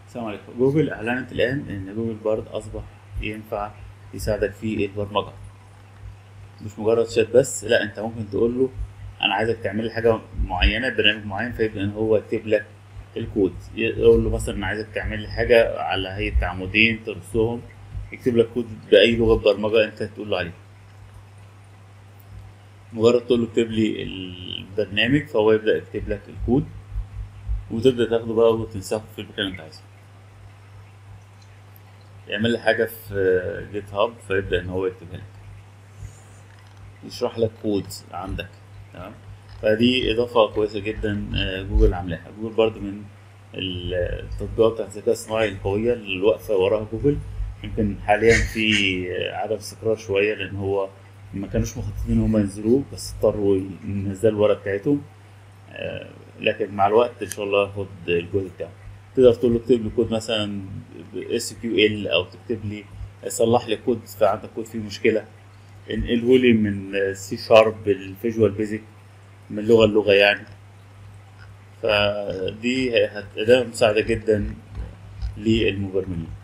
السلام عليكم جوجل اعلنت الان ان جوجل بارد اصبح ينفع يساعدك في البرمجه مش مجرد شات بس لا انت ممكن تقول له انا عايزك تعمل لي حاجه معينه برنامج معين فيبدا ان هو يكتب لك الكود يقول له مثلا انا عايزك تعمل لي حاجه على هيئه عمودين ترسهم يكتب لك كود باي لغه برمجه انت تقول له عليها مجرد تقول له اكتب لي البرنامج فهو يبدا يكتب لك الكود وتبدا تاخده بقى وتنسخه في المكان اللي انت عايزه يعمل لي حاجه في جيت هاب فيبدا ان هو يكتبها لك يشرح لك كود عندك تمام فدي اضافه كويسه جدا آه، جوجل عاملاها جوجل برضو من التطبيقات بتاعت الذكاء الصناعي القويه اللي واقفه وراها جوجل يمكن حاليا في آه، عدم استقرار شويه لان هو ما كانوش مخططين ان هم ينزلوه بس اضطروا ينزلوا الورقه بتاعتهم آه، لكن مع الوقت ان شاء الله هاخد الجهد بتاعه تقدر تقول له اكتب لي كود مثلا اس كيو ال او تكتب لي صلح لي كود فعندك كود فيه مشكله انقله لي من سي شارب الفيجوال بيزك من لغه للغه يعني فدي هت- أداة مساعدة جدا للمبرمجين